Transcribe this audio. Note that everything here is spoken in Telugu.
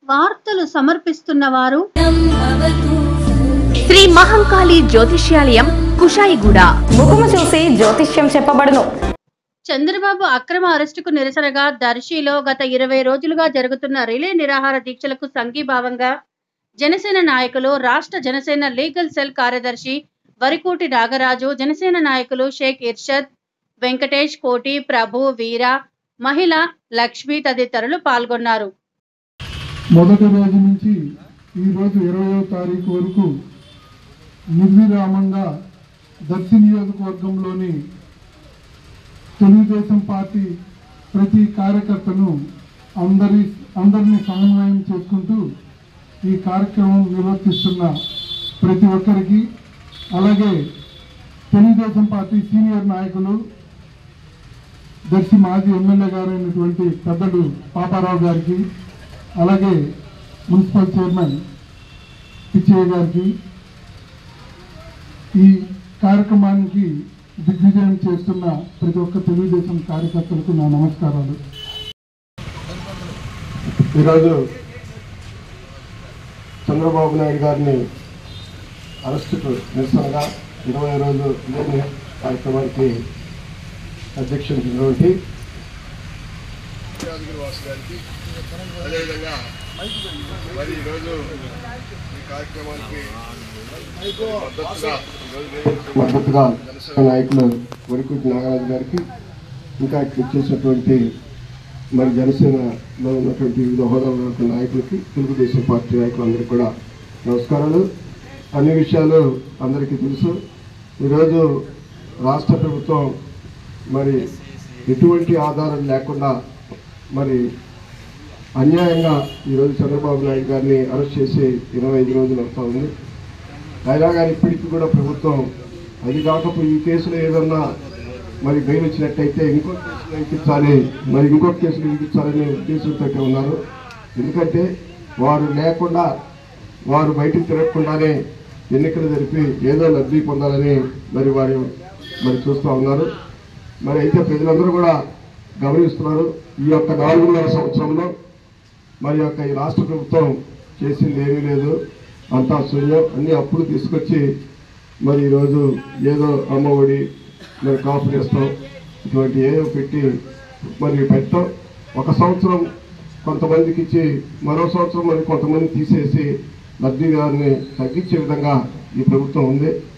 వార్తలు సమర్పిస్తున్న వారు శ్రీ మహంకాళి జ్యోతిష్యాలయం కుషాయిగూడ ముఖము చూసి జ్యోతిష్యం చెప్పబడును చంద్రబాబు అక్రమ అరెస్టుకు నిరసనగా దర్శిలో గత ఇరవై రోజులుగా జరుగుతున్న రిలే నిరాహార దీక్షలకు సంఘీభావంగా జనసేన నాయకులు రాష్ట్ర జనసేన లీగల్ సెల్ కార్యదర్శి వరికోటి నాగరాజు జనసేన నాయకులు షేక్ ఇర్షద్ వెంకటేష్ కోటి ప్రభు వీర మహిళ లక్ష్మి తదితరులు పాల్గొన్నారు మొదటి రోజు నుంచి ఈ రోజు ఇరవయో తారీఖు వరకు నిర్విరామంగా దర్శి నియోజకవర్గంలోని తెలుగుదేశం పార్టీ ప్రతి కార్యకర్తను అందరి అందరినీ సమన్వయం చేసుకుంటూ ఈ కార్యక్రమం నిర్వర్తిస్తున్న ప్రతి ఒక్కరికి అలాగే తెలుగుదేశం పార్టీ సీనియర్ నాయకులు దర్శి మాజీ ఎమ్మెల్యే గారైనటువంటి పెద్దలు పాపారావు గారికి అలాగే మున్సిపల్ చైర్మన్ పిచ్చయ్య గారికి ఈ కార్యక్రమానికి దిగ్విజయం చేస్తున్న ప్రతి ఒక్క తెలుగుదేశం కార్యకర్తలకు నా నమస్కారాలు ఈరోజు చంద్రబాబు నాయుడు గారిని అరెస్టుకు నిరసనగా ఇరవై రోజు లేని కార్యక్రమానికి అధ్యక్షుడినటువంటి యాదగిరి వాసు గారికి అదేవిధంగా మరి ఈరోజు ఈ కార్యక్రమానికి మద్దతుగా మద్దతుగా జనసేన నాయకులు వరికుటి నాగరాజు గారికి ఇంకా ఇక్కడ చేసినటువంటి మరి జనసేనలో ఉన్నటువంటి వివిధ హోదాలో ఉన్నటువంటి నాయకులకి తెలుగుదేశం పార్టీ నాయకులందరికీ కూడా నమస్కారాలు అన్ని విషయాలు అందరికీ తెలుసు ఈరోజు రాష్ట్ర ప్రభుత్వం మరి ఎటువంటి ఆధారం లేకుండా మరి అన్యాయంగా ఈరోజు చంద్రబాబు నాయుడు గారిని అరెస్ట్ చేసి ఇరవై ఐదు రోజులు వస్తూ ఉంది అయినా కానీ ఇప్పటికీ కూడా ప్రభుత్వం అది కాకపోతే ఈ కేసులో ఏదన్నా మరి బెయిల్ వచ్చినట్టయితే ఇంకో కేసులు ఇప్పించాలి మరి ఇంకో కేసులు ఇప్పించాలనే ఉద్దేశంతో ఉన్నారు ఎందుకంటే వారు లేకుండా వారు బయటికి తిరగకుండానే ఎన్నికలు జరిపి ఏదో లబ్ధి పొందాలని మరి వారు మరి చూస్తూ ఉన్నారు మరి అయితే ప్రజలందరూ కూడా గమనిస్తున్నారు ఈ యొక్క నాలుగున్నర సంవత్సరంలో మరి యొక్క ఈ రాష్ట్ర ప్రభుత్వం చేసింది ఏమీ లేదు అంతా శూన్యం అన్ని అప్పులు తీసుకొచ్చి మరి ఈరోజు ఏదో అమ్మఒడి మరి కాపు చేస్తాం ఇటువంటి ఏదో పెట్టి మరి పెట్టాం ఒక సంవత్సరం కొంతమందికి ఇచ్చి మరో సంవత్సరం మరి కొంతమంది తీసేసి లబ్ధిదారుని తగ్గించే విధంగా ఈ ప్రభుత్వం ఉంది